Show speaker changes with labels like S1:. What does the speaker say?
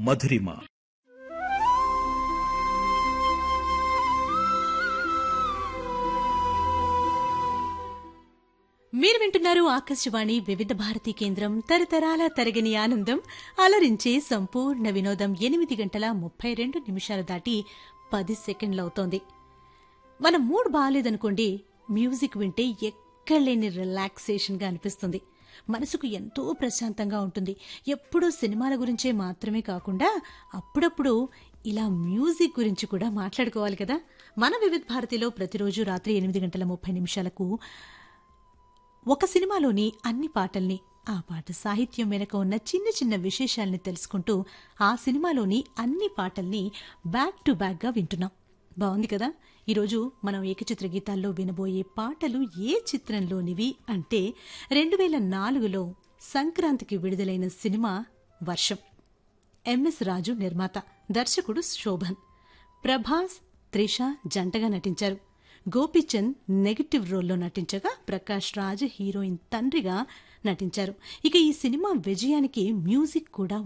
S1: మధురిమ
S2: మీరు వింటున్నారు ఆకాశవాణి వివిధ భారతి కేంద్రం తరతరాల తరగని ఆనందం అలరించే సంపూర్ణ వినోదం ఎనిమిది గంటల ముప్పై రెండు నిమిషాలు దాటి పది సెకండ్లవుతోంది మన మూడ్ బాగాలేదనుకోండి మ్యూజిక్ వింటే ఎక్కడలేని రిలాక్సేషన్గా అనిపిస్తుంది మనసుకు ఎంతో ప్రశాంతంగా ఉంటుంది ఎప్పుడూ సినిమాల గురించే మాత్రమే కాకుండా అప్పుడప్పుడు ఇలా మ్యూజిక్ గురించి కూడా మాట్లాడుకోవాలి కదా మన వివిధ భారతిలో ప్రతిరోజు రాత్రి ఎనిమిది గంటల ముప్పై నిమిషాలకు ఒక సినిమాలోని అన్ని పాటల్ని ఆ పాట సాహిత్యం వెనుక ఉన్న చిన్న చిన్న విశేషాల్ని తెలుసుకుంటూ ఆ సినిమాలోని అన్ని పాటల్ని బ్యాక్ టు బ్యాక్ గా వింటున్నాం బాగుంది కదా ఈరోజు మనం ఏకచిత్ర గీతాల్లో వినబోయే పాటలు ఏ చిత్రంలోనివి అంటే రెండు వేల నాలుగులో సంక్రాంతికి విడుదలైన సినిమా వర్షం ఎంఎస్ రాజు నిర్మాత దర్శకుడు శోభన్ ప్రభాస్ త్రిష జంటగా నటించారు గోపీచంద్ నెగటివ్ రోల్లో నటించగా ప్రకాష్ రాజ్ హీరోయిన్ తండ్రిగా నటించారు ఇక ఈ సినిమా విజయానికి మ్యూజిక్ కూడా